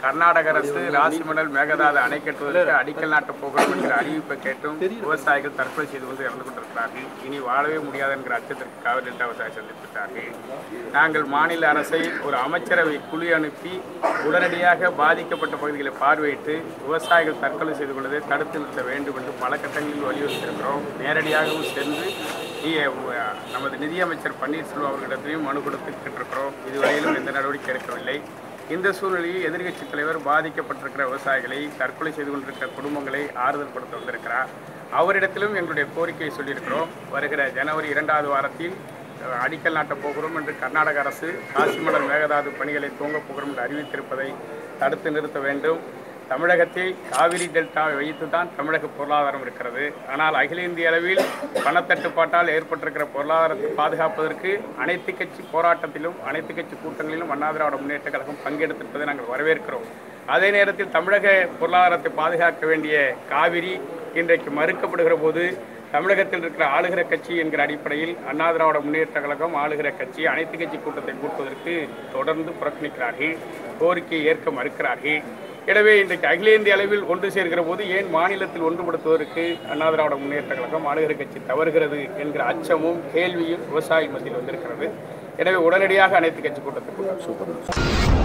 கர்நாடக அரசு ராசிமணல் மேகதாது அணை கட்டுவதற்கு அடிக்கல் நாட்டப் போகிறோம் என்கிற அறிவிப்பை கேட்டும் விவசாயிகள் தற்கொலை செய்து கொண்டு இறந்து கொண்டிருக்கிறார்கள் இனி வாழவே முடியாது என்கிற அச்சத்திற்கு காவிரி டெல்டா விவசாயி சந்தித்திருக்கிறார்கள் நாங்கள் மாநில அரசை ஒரு அமைச்சரவை குழு அனுப்பி உடனடியாக பாதிக்கப்பட்ட பகுதிகளை பார்வையிட்டு விவசாயிகள் தற்கொலை செய்து கொள்வதை தடுத்து நிறுத்த வேண்டும் என்று பல கட்டங்களில் வலியுறுத்தியிருக்கிறோம் நேரடியாகவும் சென்று இ- உ- நமது நிதியமைச்சர் பன்னீர்செல்வம் அவர்களிடத்திலையும் மனு கொடுத்துக்கிட்டிருக்கிறோம் இதுவரையிலும் எந்த நடவடிக்கை எடுக்கவில்லை இந்த சூழ்நிலையில் எதிர்க்கட்சித் தலைவர் பாதிக்கப்பட்டிருக்கிற விவசாயிகளை தற்கொலை செய்து கொண்டிருக்கிற குடும்பங்களை ஆறுதல் படுத்த வந்திருக்கிறார் அவரிடத்திலும் எங்களுடைய கோரிக்கையை சொல்லியிருக்கிறோம் வருகிற ஜனவரி இரண்டாவது வாரத்தில் அஹ், அடிக்கல் நாட்டப் போகிறோம் என்று கர்நாடக அரசு காசிமலர் மேகதாது பணிகளை துவங்கப் போகிறோம் என்று அறிவித்திருப்பதை தடுத்து நிறுத்த வேண்டும் தமிழகத்தில் காவிரி டெல்டாவை வைத்து தான் தமிழக பொருளாதாரம் இருக்கிறது ஆனால் அகில இந்திய அளவில் பணத்தட்டுப்பாட்டால் ஏற்பட்டிருக்கிற பொருளாதாரத்தை பாதுகாப்பதற்கு அனைத்து கட்சி போராட்டத்திலும் அனைத்து கட்சி கூட்டங்களிலும் அண்ணா திராவிட முன்னேற்ற கழகம் பங்கெடுத்திருப்பதை நாங்கள் வரவேற்கிறோம் அதே நேரத்தில் தமிழக பொருளாதாரத்தை பாதுகாக்க வேண்டிய காவிரி இன்றைக்கு மறுக்கப்படுகிற போது தமிழகத்தில் இருக்கிற ஆளுகிற கட்சி என்கிற அடிப்படையில் அண்ணா திராவிட முன்னேற்ற கழகம் ஆளுகிற கட்சி அனைத்து கட்சி கூட்டத்தை கூட்டுவதற்கு தொடர்ந்து புறக்கணிக்கிறார்கள் கோரிக்கையை ஏற்க மறுக்கிறார்கள் எனவே இன்றைக்கு அகில இந்திய அளவில் ஒன்று சேர்கிற போது ஏன் மாநிலத்தில் ஒன்றுபடுத்துவதற்கு அண்ணா திராவிட முன்னேற்ற கழகம் ஆளுகிற கட்சி தவறுகிறது என்கிற அச்சமும் கேள்வியும் விவசாய மத்தியில் வந்திருக்கிறது எனவே உடனடியாக அனைத்து கட்சி கூட்டத்தை கூட்டம்